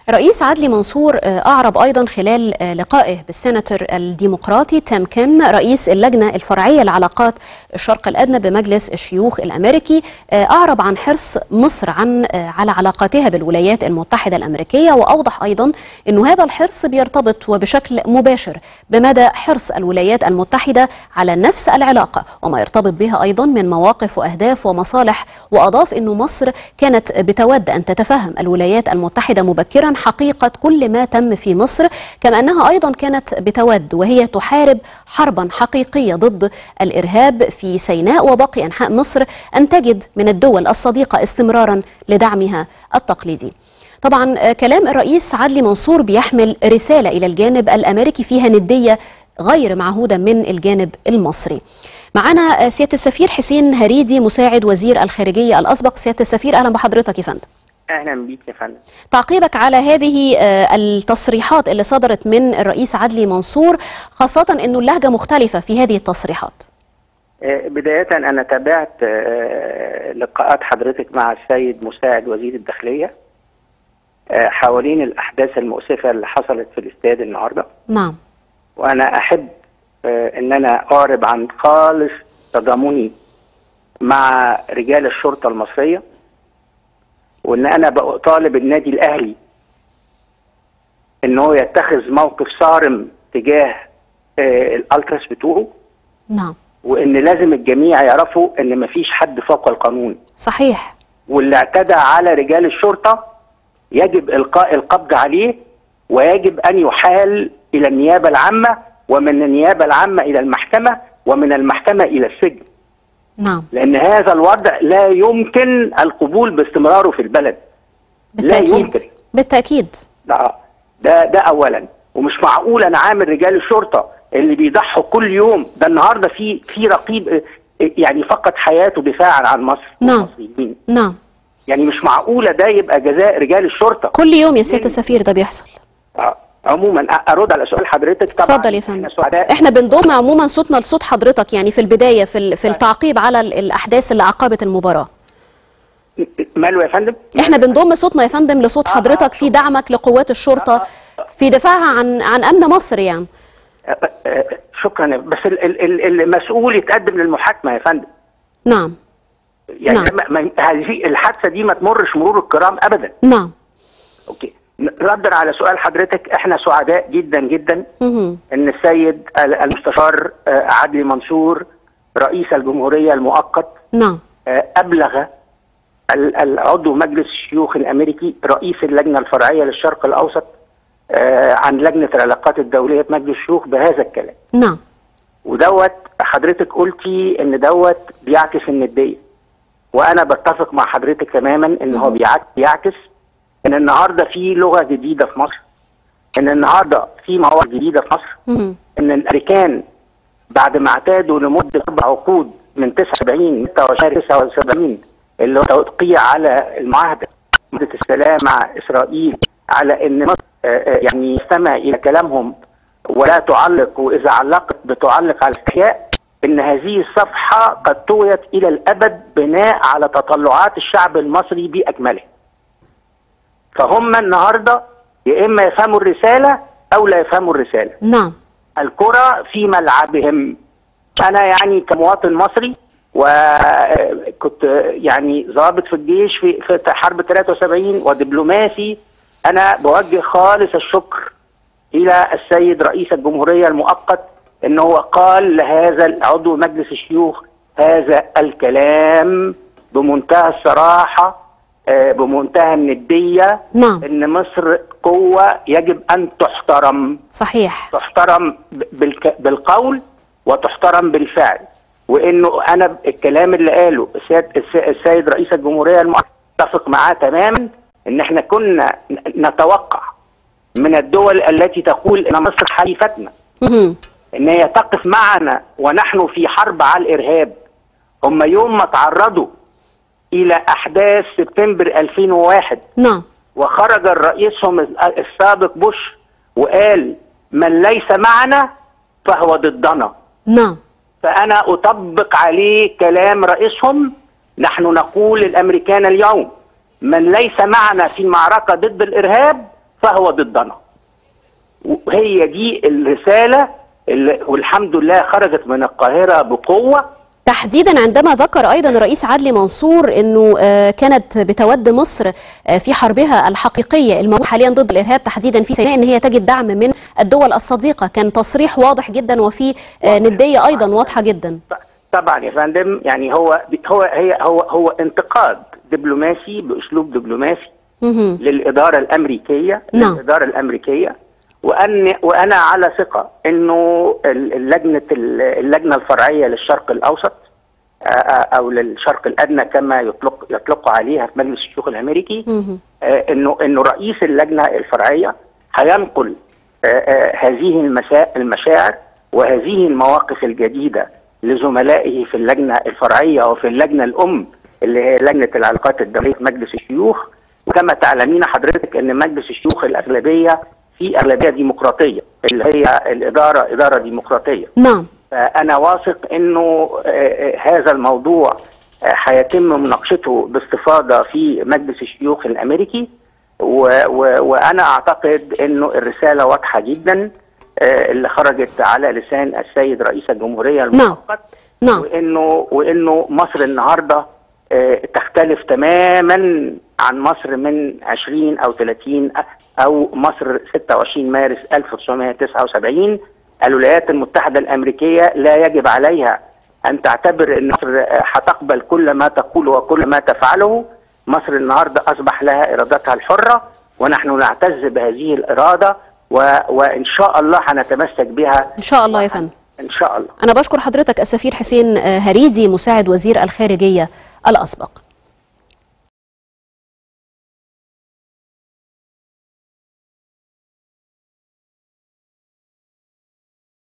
رئيس عدلي منصور أعرب أيضا خلال لقائه بالسيناتور الديمقراطي تام كين رئيس اللجنة الفرعية لعلاقات الشرق الأدنى بمجلس الشيوخ الأمريكي أعرب عن حرص مصر عن على علاقاتها بالولايات المتحدة الأمريكية وأوضح أيضا أن هذا الحرص بيرتبط وبشكل مباشر بمدى حرص الولايات المتحدة على نفس العلاقة وما يرتبط بها أيضا من مواقف وأهداف ومصالح وأضاف أن مصر كانت بتود أن تتفهم الولايات المتحدة مبكرا حقيقة كل ما تم في مصر كما أنها أيضا كانت بتود وهي تحارب حربا حقيقية ضد الإرهاب في سيناء وباقي أنحاء مصر أن تجد من الدول الصديقة استمرارا لدعمها التقليدي طبعا كلام الرئيس عدلي منصور بيحمل رسالة إلى الجانب الأمريكي فيها ندية غير معهودة من الجانب المصري معنا سيادة السفير حسين هريدي مساعد وزير الخارجية الأسبق سيادة السفير أهلا بحضرتك يا فندم اهلا بيك يا فندم تعقيبك على هذه التصريحات اللي صدرت من الرئيس عدلي منصور خاصة أنه اللهجة مختلفة في هذه التصريحات بداية أنا تابعت لقاءات حضرتك مع السيد مساعد وزير الداخلية حوالين الأحداث المؤسفة اللي حصلت في الاستاد النهاردة نعم وأنا أحب أن أنا أعرب عن خالص تضامني مع رجال الشرطة المصرية وان انا بطالب النادي الاهلي ان هو يتخذ موقف صارم تجاه آه الالتراس بتوعه نعم وان لازم الجميع يعرفوا ان مفيش حد فوق القانون صحيح واللي اعتدى على رجال الشرطه يجب القاء القبض عليه ويجب ان يحال الى النيابه العامه ومن النيابه العامه الى المحكمه ومن المحكمه الى السجن نعم لان هذا الوضع لا يمكن القبول باستمراره في البلد بالتأكيد لا يمكن بالتأكيد ده ده ده اولا ومش معقول انا عامل رجال الشرطه اللي بيضحوا كل يوم ده النهارده في في رقيب يعني فقد حياته دفاعا عن مصر نعم والمصريين نعم يعني مش معقوله ده يبقى جزاء رجال الشرطه كل يوم يا سيادة السفير ده بيحصل آه. عموما ارد على سؤال حضرتك طبعا اتفضل يا فندم احنا سعداء احنا بنضم عموما صوتنا لصوت حضرتك يعني في البدايه في في التعقيب على الاحداث اللي عقبت المباراه ماله يا فندم احنا بنضم صوتنا يا فندم لصوت حضرتك في دعمك لقوات الشرطه في دفاعها عن عن امن مصر يعني شكرا بس المسؤول يتقدم للمحاكمه يا فندم نعم يعني نعم. هذه الحادثه دي ما تمرش مرور الكرام ابدا نعم اوكي ردا على سؤال حضرتك احنا سعداء جدا جدا مه. ان السيد المستشار عدلي منصور رئيس الجمهوريه المؤقت نعم ابلغ العضو مجلس الشيوخ الامريكي رئيس اللجنه الفرعيه للشرق الاوسط عن لجنه العلاقات الدوليه بمجلس الشيوخ بهذا الكلام نعم ودوت حضرتك قلتي ان دوت بيعكس النديه وانا بتفق مع حضرتك تماما ان هو بيعكس ان النهارده في لغه جديده في مصر ان النهارده في مواد جديده في مصر مه. ان الامريكان بعد ما اعتادوا لمده اربع عقود من 79 79 اللي هو توقيع على المعاهده معاهده السلام مع اسرائيل على ان مصر يعني يستمع الى كلامهم ولا تعلق واذا علقت بتعلق على الاستحياء ان هذه الصفحه قد طويت الى الابد بناء على تطلعات الشعب المصري باكمله. فهم النهارده يا اما يفهموا الرساله او لا يفهموا الرساله. نعم الكره في ملعبهم. انا يعني كمواطن مصري وكنت يعني ضابط في الجيش في في حرب 73 ودبلوماسي انا بوجه خالص الشكر الى السيد رئيس الجمهوريه المؤقت ان هو قال لهذا عضو مجلس الشيوخ هذا الكلام بمنتهى الصراحه بمنتهى النديه نعم ان مصر قوه يجب ان تحترم صحيح تحترم بالك بالقول وتحترم بالفعل وانه انا الكلام اللي قاله السيد, السيد رئيس الجمهوريه المؤقت اتفق معاه تماما ان احنا كنا نتوقع من الدول التي تقول ان مصر حليفتنا ان هي تقف معنا ونحن في حرب على الارهاب هم يوم ما تعرضوا الى احداث سبتمبر 2001 نعم وخرج رئيسهم السابق بوش وقال من ليس معنا فهو ضدنا نعم فانا اطبق عليه كلام رئيسهم نحن نقول للامريكان اليوم من ليس معنا في المعركه ضد الارهاب فهو ضدنا وهي دي الرساله اللي والحمد لله خرجت من القاهره بقوه تحديدا عندما ذكر ايضا الرئيس عدلي منصور انه آه، كانت بتود مصر آه، في حربها الحقيقيه الموجوده حاليا ضد الارهاب تحديدا في سيناء ان هي تجد دعم من الدول الصديقه كان تصريح واضح جدا وفي آه، نديه ايضا واضحه جدا طبعا يا فندم يعني هو هو هي هو هو انتقاد دبلوماسي باسلوب دبلوماسي مهم. للاداره الامريكيه نعم. للاداره الامريكيه وان وانا على ثقه انه ال- اللجنه ال- اللجنه الفرعيه للشرق الاوسط آه، آه، او للشرق الادنى كما يطلق يطلق عليها في مجلس الشيوخ الامريكي مهم. آه، انه انه رئيس اللجنه الفرعيه هينقل آه، آه، هذه المسا- المشاعر وهذه المواقف الجديده لزملائه في اللجنه الفرعيه وفي اللجنه الام اللي هي لجنه العلاقات الدوليه في مجلس الشيوخ وكما تعلمين حضرتك ان مجلس الشيوخ الاغلبيه في اغلبيه ديمقراطيه اللي هي الاداره اداره ديمقراطيه نعم فأنا واثق إنه آه، آه، هذا الموضوع آه، هيتم مناقشته باستفاضة في مجلس الشيوخ الأمريكي و و وأنا أعتقد إنه الرسالة واضحة جدا آه، اللي خرجت على لسان السيد رئيس الجمهورية المؤقت نعم وإنه وإنه مصر النهاردة آه، تختلف تماما عن مصر من 20 أو 30 أو مصر 26 مارس 1979 الولايات المتحدة الأمريكية لا يجب عليها أن تعتبر أن مصر آه، هتقبل كل ما تقوله وكل ما تفعله مصر النهاردة أصبح لها إرادتها الحرة ونحن نعتز بهذه الإرادة و... وإن شاء الله هنتمسك بها ان شاء الله يا فندم إن شاء الله انا بشكر حضرتك السفير حسين آه، هريدي مساعد وزير الخارجيه الاسبق